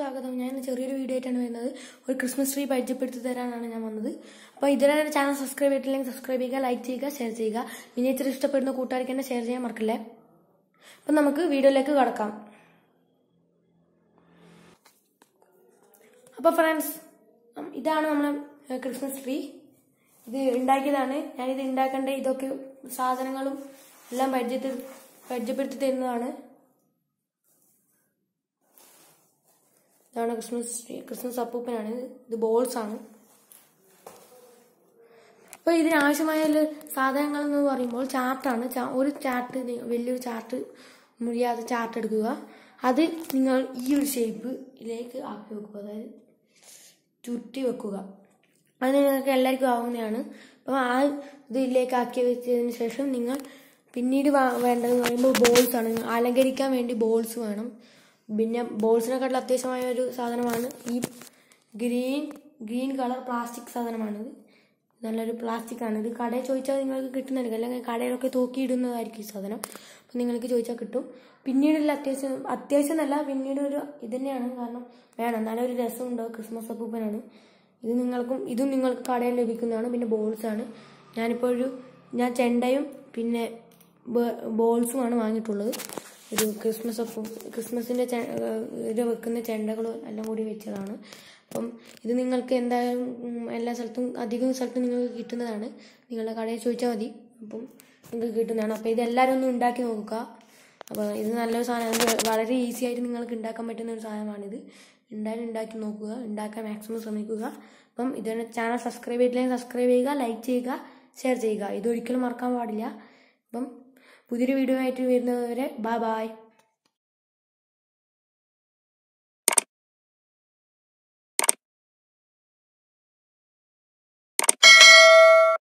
സ്വാഗതം ഞാൻ ഇന്ന് ചെറിയൊരു വീഡിയോ ആയിട്ടാണ് വരുന്നത് ഒരു ക്രിസ്മസ് ട്രീ പരിചയപ്പെടുത്തി തരാനാണ് ഞാൻ വന്നത് അപ്പോൾ ഇതുവരെ ചാനൽ സബ്സ്ക്രൈബ് ചെയ്തിട്ടില്ലെങ്കിൽ സബ്സ്ക്രൈബ് ചെയ്യുക ലൈക്ക് ചെയ്യുക ഷെയർ ചെയ്യുക മിനിയേച്ചർ ഇഷ്ടപ്പെടുന്ന കൂട്ടുകാർക്ക് തന്നെ ഷെയർ ചെയ്യാൻ മറക്കില്ലേ അപ്പം നമുക്ക് വീഡിയോയിലേക്ക് കടക്കാം അപ്പോൾ ഫ്രണ്ട്സ് ഇതാണ് നമ്മളെ ക്രിസ്മസ് ട്രീ ഇത് ഉണ്ടാക്കിയതാണ് ഞാനിത് ഉണ്ടാക്കേണ്ട ഇതൊക്കെ സാധനങ്ങളും എല്ലാം പരിചയത്തിൽ പരിചയപ്പെടുത്തി തരുന്നതാണ് ഇതാണ് ക്രിസ്മസ് ട്രീ ക്രിസ്മസ് അപ്പൂപ്പനാണ് ഇത്. ഇത് ബോൾസ് ആണ് അപ്പോൾ ഇതിനാവശ്യമായ സാധനങ്ങൾ എന്ന് പറയുമ്പോൾ ചാർട്ടാണ് ചാ- ഒരു ചാർട്ട് നി- വലിയൊരു ചാർട്ട് മുറിയാതെ ചാർട്ട് എടുക്കുക അത് നിങ്ങൾ ഈ ഒരു ഷേപ്പിലേക്ക് ആക്കി വെക്കുക അതായത് ചുറ്റി വെക്കുക അത് നിങ്ങൾക്ക് എല്ലാവർക്കും ആവുന്നതാണ് അപ്പോൾ ആ ഇതിലേക്ക് ആക്കി വെച്ചതിന് ശേഷം നിങ്ങൾ പിന്നീട് വാ- വേണ്ടതെന്ന് പറയുമ്പോൾ ബോൾസ് ആണ് അലങ്കരിക്കാൻ വേണ്ടി ബോൾസ് വേണം പിന്നെ ബോൾസിനെക്കാട്ടിൽ അത്യാവശ്യമായ ഒരു സാധനമാണ് ഈ ഗ്രീൻ ഗ്രീൻ കളർ പ്ലാസ്റ്റിക് സാധനമാണിത് നല്ലൊരു പ്ലാസ്റ്റിക് ആണ് ഇത് കടയിൽ ചോദിച്ചാൽ നിങ്ങൾക്ക് കിട്ടുന്നതായിരിക്കും അല്ലെങ്കിൽ കടയിലൊക്കെ തൂക്കിയിടുന്നതായിരിക്കും ഈ സാധനം അപ്പം നിങ്ങൾക്ക് ചോദിച്ചാൽ കിട്ടും പിന്നീടുള്ള അത്യാവശ്യം അത്യാവശ്യം എന്നല്ല പിന്നീട് ഒരു ഇത് തന്നെയാണ് കാരണം വേണം നല്ലൊരു രസമുണ്ടോ ക്രിസ്മസ് അപ്പൂപ്പനാണ് ഇത് നിങ്ങൾക്കും ഇതും നിങ്ങൾക്ക് കടയിൽ ലഭിക്കുന്നതാണ് പിന്നെ ബോൾസ് ആണ് ഞാനിപ്പോൾ ഒരു ഞാൻ ചെണ്ടയും പിന്നെ ബോൾസുമാണ് വാങ്ങിയിട്ടുള്ളത് ഒരു ക്രിസ്മസ് അപ്പം ക്രിസ്മസിൻ്റെ ഇത് വെക്കുന്ന ചെണ്ടകളും എല്ലാം കൂടി വെച്ചതാണ് അപ്പം ഇത് നിങ്ങൾക്ക് എന്തായാലും ഉം, എല്ലാ സ്ഥലത്തും അധികം സ്ഥലത്തും നിങ്ങൾക്ക് കിട്ടുന്നതാണ് നിങ്ങളുടെ കടയിൽ ചോദിച്ചാൽ മതി അപ്പം നിങ്ങൾക്ക് കിട്ടുന്നതാണ് അപ്പോൾ ഇത് എല്ലാവരും ഒന്ന് ഉണ്ടാക്കി നോക്കുക അപ്പോൾ ഇത് നല്ലൊരു സാധനമാണ് ഇത് വളരെ ഈസി ആയിട്ട് നിങ്ങൾക്ക് ഉണ്ടാക്കാൻ പറ്റുന്ന ഒരു സാധനമാണിത് എന്തായാലും ഉണ്ടാക്കി നോക്കുക ഉണ്ടാക്കാൻ മാക്സിമം ശ്രമിക്കുക അപ്പം ഇതുവരെ ചാനൽ സബ്സ്ക്രൈബ് ചെയ്തില്ലെങ്കിൽ സബ്സ്ക്രൈബ് ചെയ്യുക ലൈക്ക് ചെയ്യുക ഷെയർ ചെയ്യുക ഇതൊരിക്കലും മറക്കാൻ പാടില്ല അപ്പം പുതിയൊരു വീഡിയോ ആയിട്ട് വരുന്നതുവരെ ബൈ ബൈ